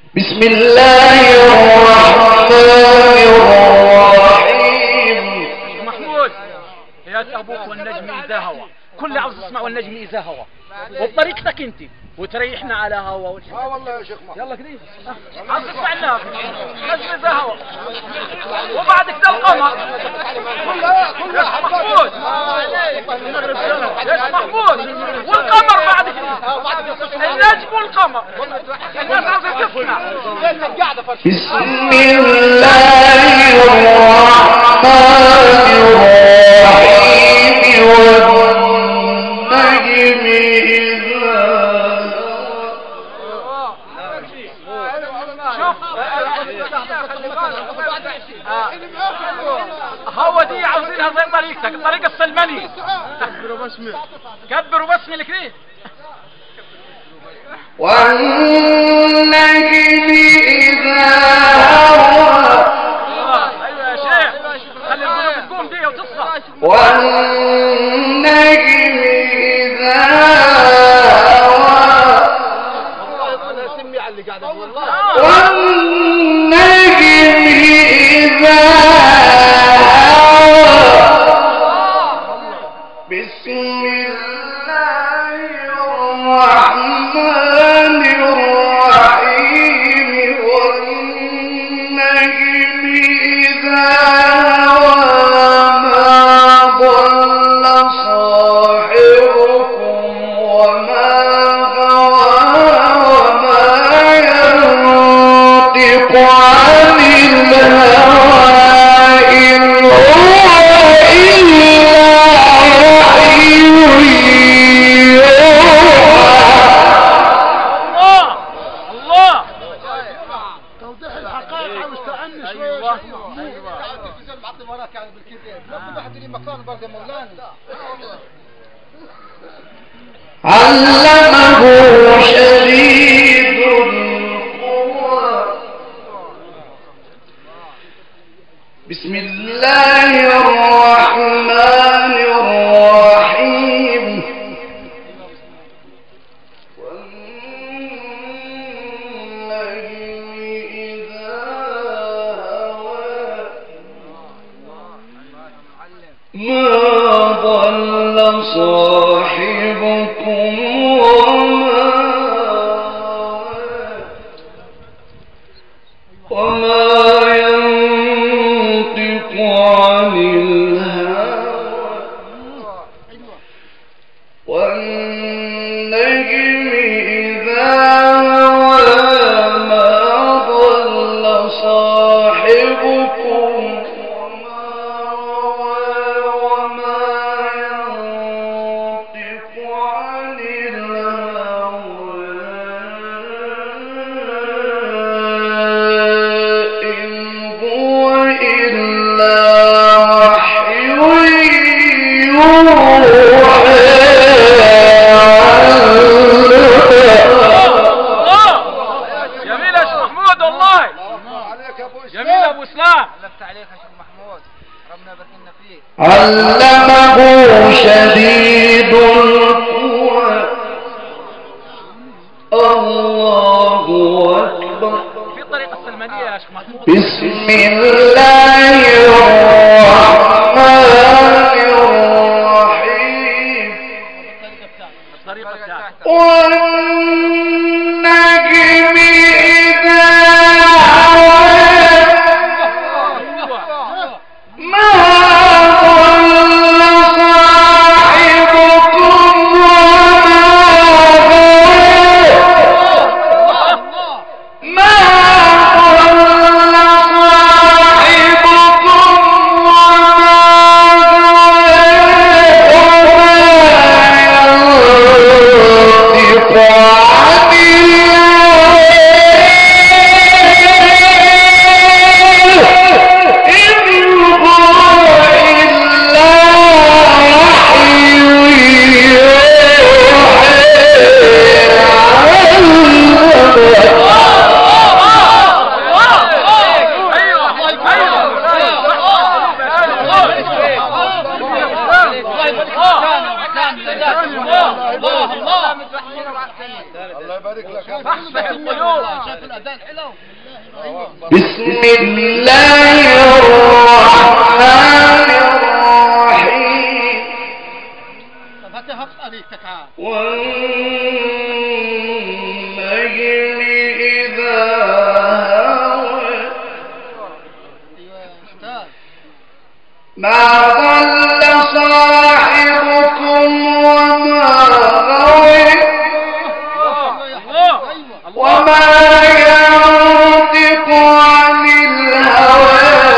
بسم الله الرحمن الرحيم محمود يا ابوك والنجم اذا هوى كل عاوز تسمع والنجم اذا هوى وبطريقتك انت وتريحنا على هوا اه والله يا شيخ محمود يلا كده عاوز تسمع الناس نجم اذا هوى وبعد كده القمر يا شيخ محمود يا شيخ محمود والقمر بعد كده النجم والقمر الناس عاوزة تسمع بسم الله الرحمن الرحيم والنجم إذا هو دي عاوزينها زي طريقتك الطريقة السلمانية كبر وبسمي لك والنجم إذا هوى ايوه يا شيخ خلي القلوب تقوم دي وتصحى والنجم إذا هوى انا سمي على اللي قاعد والله والنجم إذا هوى بسم الله الرحمن الرحيم والنجم إذا هوى ما ضل صاحبكم وما غوى وما ينطق عن الهوى إن هو إلا وحي يوحى الله الله توضيح الحقائق عاوز تأني شوية أيوة. يا شيخ محمود التلفزيون معطي وراك يعني بالكذب لا كل واحد ليه مكان برضه مولانا علمه شديد القوى بسم الله الرحمن الرحيم والنجم إذا هوى ما ضل صاحبكم وما غوى وما ينطق عن الهوى والنجم إذا هوى ما ضل صاحبكم وما غوى وما ينطق عن الهوى إن هو إلا وحي يوحى الله جميل يا شيخ محمود والله عليك يا ابو جميل يا ابو اسلام لفت عليك يا شيخ محمود ربنا يباركنا فيك علمه شديد القوى الله أكبر في الطريقة السلمانية يا شيخ محمود بسم الله الرحمن الرحيم الطريقة بتاعتك والنجم إذا هوى ما ضل صاحبكم وما غوى ما ضل صاحبكم شايف الاداء الحلو ايوه بسم الله الرحمن الرحيم طب هات هات عليك تعال والنجم إذا هوى ايوه يا استاذ ما ضل صاحبكم وما غوى ايوه يا حبيبي ايوه وما ينطق عن الهوى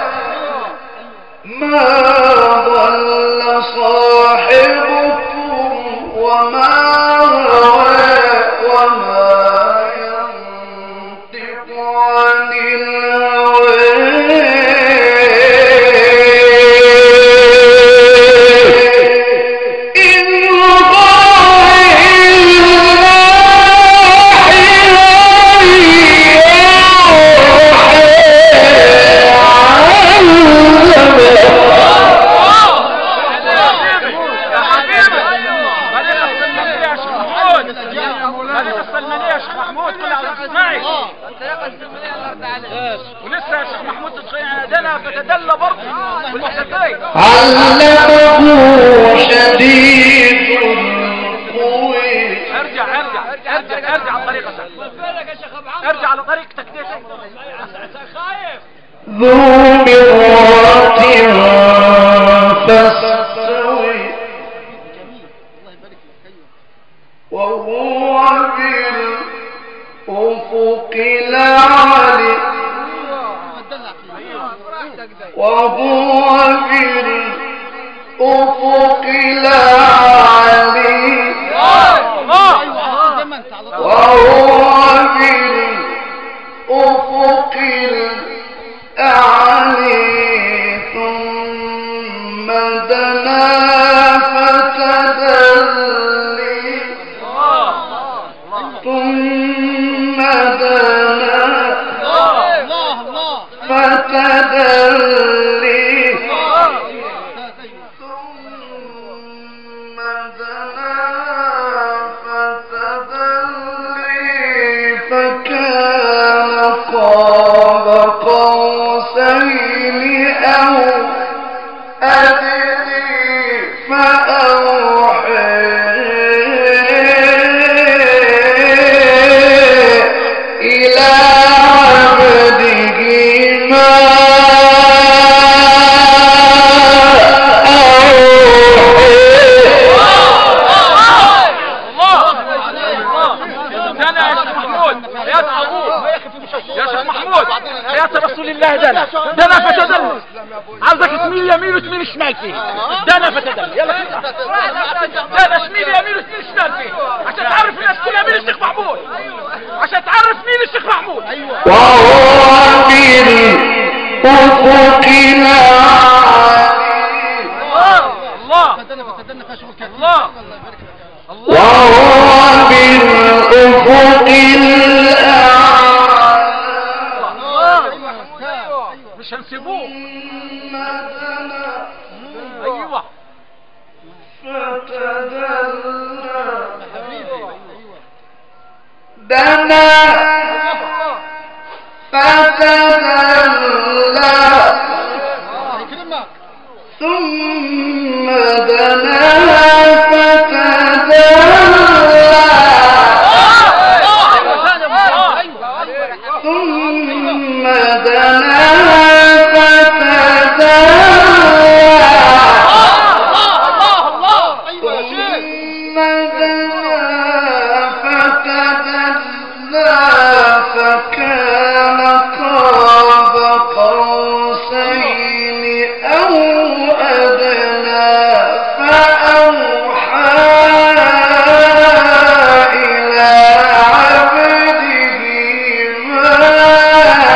ما ضل صاحبكم وما غوى وما ينطق عن الهوى إن هو يا حبيبي خلينا السلمانية يا شيخ محمود خلينا السلمانية يا شيخ محمود كلها عاوز تسمعي ولسه يا شيخ محمود دنا فتدلى برضه والحساسية علمه شديد القوي ارجع ارجع ارجع ارجع على طريقتك ارجع على طريقتك دي خايف ذو مرة فاستوي جميل الله يبارك لك ايوه وهو بالأفق الأعلى اتدلع فيه وهو بالأفق الأعلى الله ايوه زي ما انت على طول وهو بالأفق الأعلى ثم دنا فتدلي ثم دنا الله الله فتدلي استاذ ايوه ثم دنا فتدلي فكان قاب قوسين أو أدري فأوحي إلى عبده ما دنا يا شيخ محمود حياة ابوه يا شيخ محمود حياة رسول الله دنا دنا فتدل عاوزك تميل يمين وتميل شمال فيه دنا فتدل يلا دنا شميل يمين وتميل شمال فيه عشان تعرف الناس كلها مين الشيخ محمود عشان تعرف مين الشيش محمود وهو بالأفق الأعلى الله فتدلنا فتدلنا فيها شغل كتير الله. الله يبارك لك يا رب. وهو بالأفق الأعلى الله ايوه يا استاذ ايوه مش هنسيبوه ثم دنا ايوه فتدلى حبيبي ايوه دنا فتدلى الله يكرمك ثم دنا فتدلى ثم دنا فتدلى ايوه يا شيخ ثم دنا فتدلى فكان قاب قوسين أو أدنى فأوحى إلى عبده ما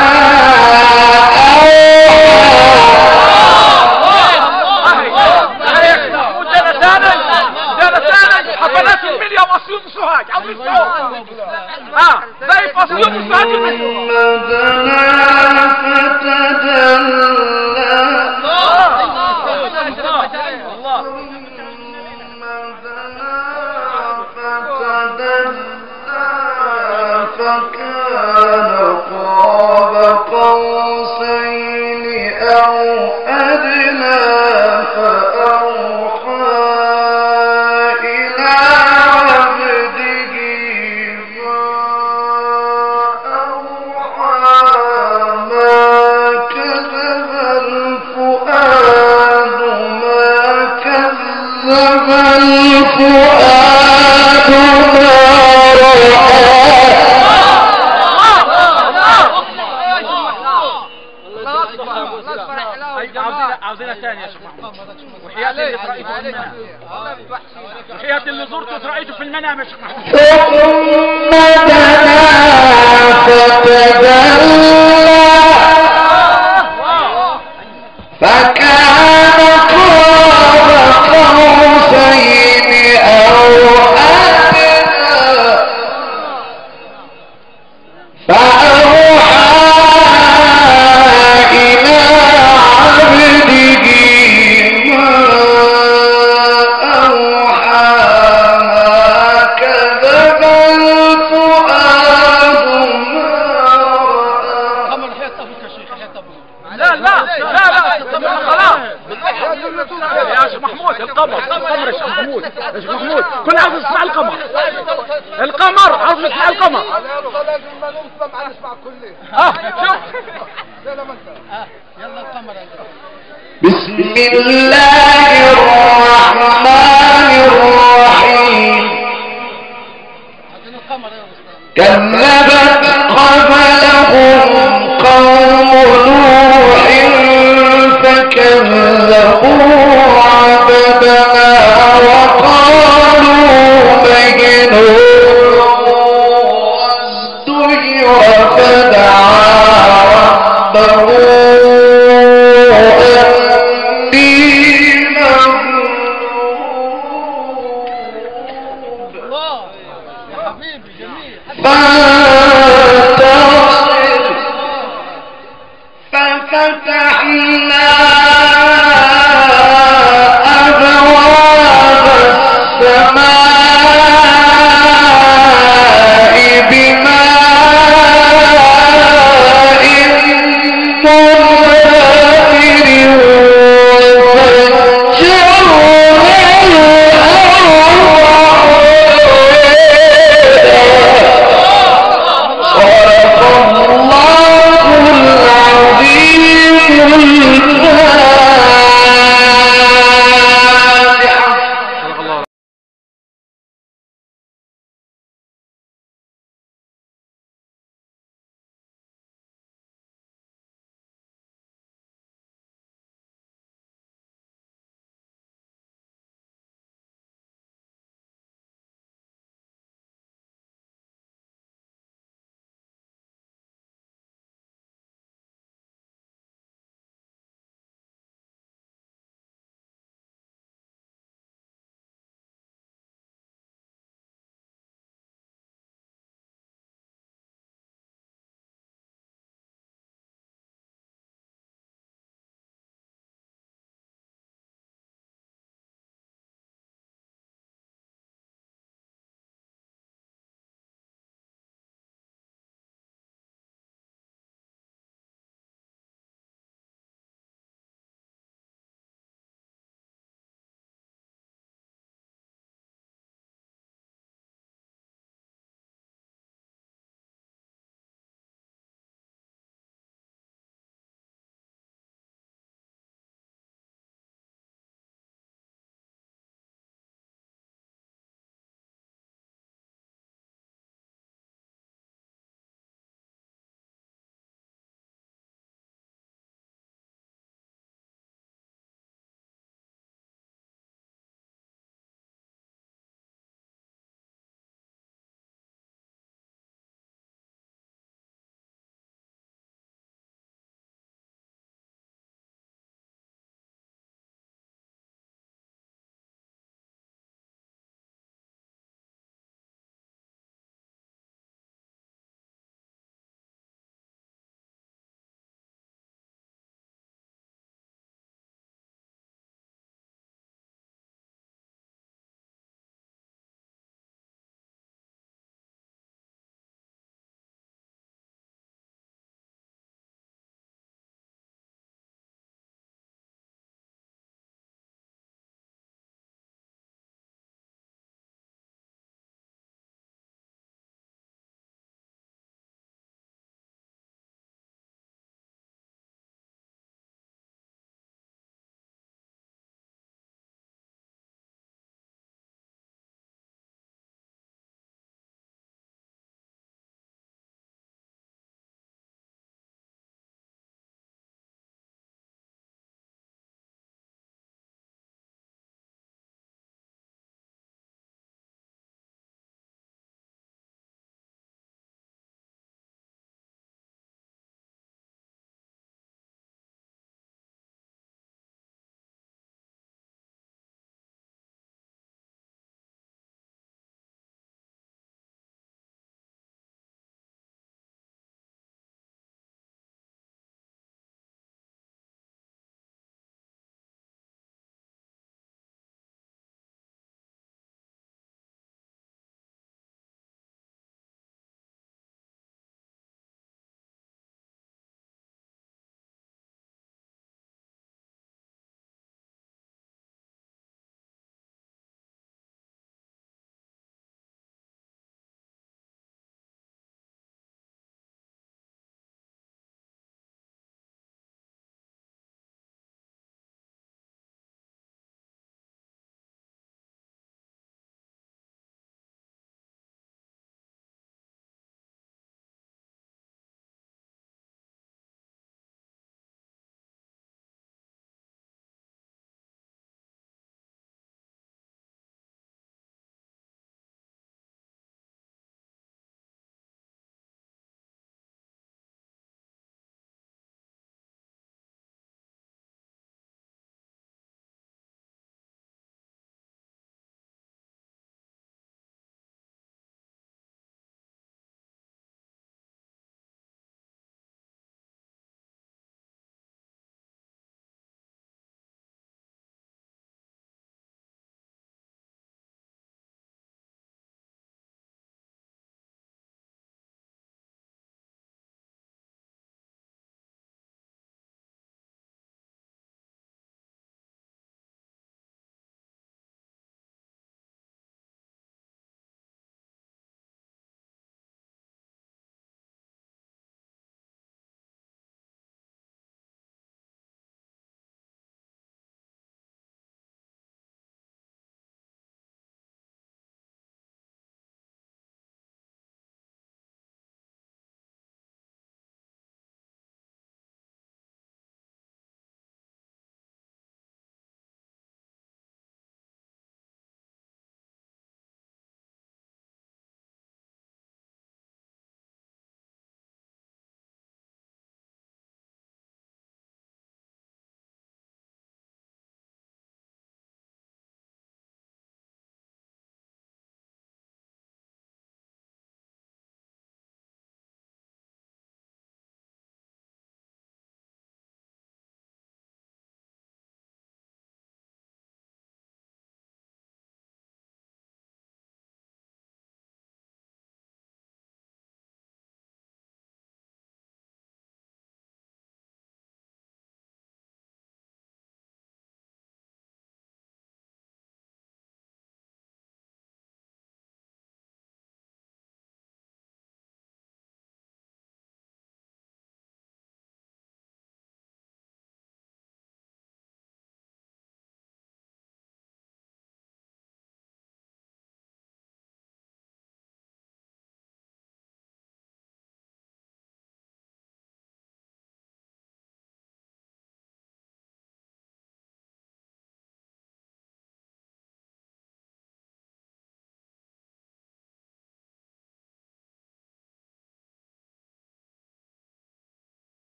ده انا ثاني حفلات المليا واسيوط سوهاج عاوز يسمعوا اه زي في اسيوط سوهاج ثم المليا دنا فتدلى الله ثم دنا فتدلى فكان قاب قوسين أو أدنى فأوحى إلى عبده ما أوحى ما كذب الفؤاد ما كذب الفؤاد ما رأى أي- عاوزين عاوزينها ثانية يا شيخ محمود وحياة اللي رأيته في المنام وحياة اللي زرته رأيته في المنام يا شيخ محمود ثم دنا فتدلى فكان قاب قوسين أو أدنى فأوحى إلى عبده ما أوحى ما كذب الفؤاد ما رأى خمر حياة ابوك يا شيخ حياة ابوك لا لا لا لا خلاص يا شيخ محمود القمر القمر يا شيخ محمود يا شيخ محمود كل عاوز يسمع القمر القمر عاوز يسمع القمر لازم ما نسمع معلش مع كله اه شوف زي ما انت يلا القمر بسم الله الرحمن الرحيم عشان القمر يا استاذ كذبت قبلهم قوم نوح فكذبوا عبدنا وقالوا مجنون وازدجر